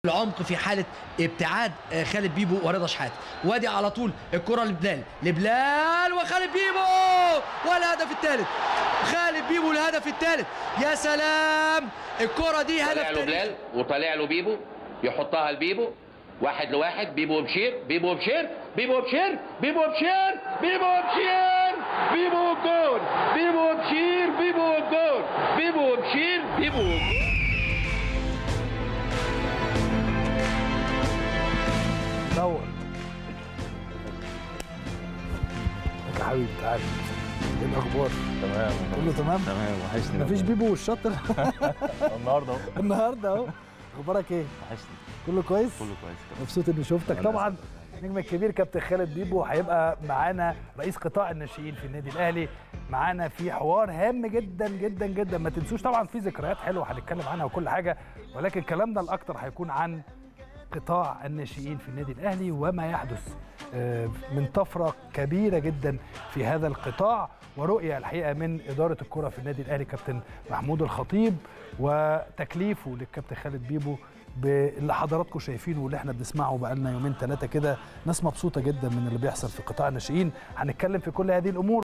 العمق في حاله ابتعاد آه، خالد بيبو ورضا شحاته وادي على طول الكره لبلال لبلال وخالد بيبو والهدف الثالث خالد بيبو الهدف الثالث يا سلام الكره دي هدف طالع له تاريخي بلال وطالع له بيبو يحطها لبيبو واحد لواحد بيبو بشير بيبو بشير بيبو بشير بيبو بشير بيبو بشير بيبو جول بيبو بشير بيبو جول بيبو بشير بيبو جول نور يا حبيبي تعالى ايه الاخبار تمام كله تمام تمام وحشني مفيش بيبو والشطر النهارده اهو النهارده اهو اخبارك ايه وحشني كله كويس كله كويس كده مبسوط اني شفتك وأنا طبعا أسعد. النجم الكبير كابتن خالد بيبو هيبقى معانا رئيس قطاع الناشئين في النادي الاهلي معانا في حوار هام جدا جدا جدا ما تنسوش طبعا في ذكريات حلوه هنتكلم عنها وكل حاجه ولكن كلامنا الاكتر هيكون عن قطاع الناشئين في النادي الاهلي وما يحدث آه، من طفره كبيره جدا في هذا القطاع ورؤيه الحقيقه من اداره الكره في النادي الاهلي كابتن محمود الخطيب وتكليفه للكابتن خالد بيبو باللي حضراتكم شايفينه واللي احنا بنسمعه بقالنا يومين ثلاثه كده ناس مبسوطه جدا من اللي بيحصل في قطاع الناشئين هنتكلم في كل هذه الامور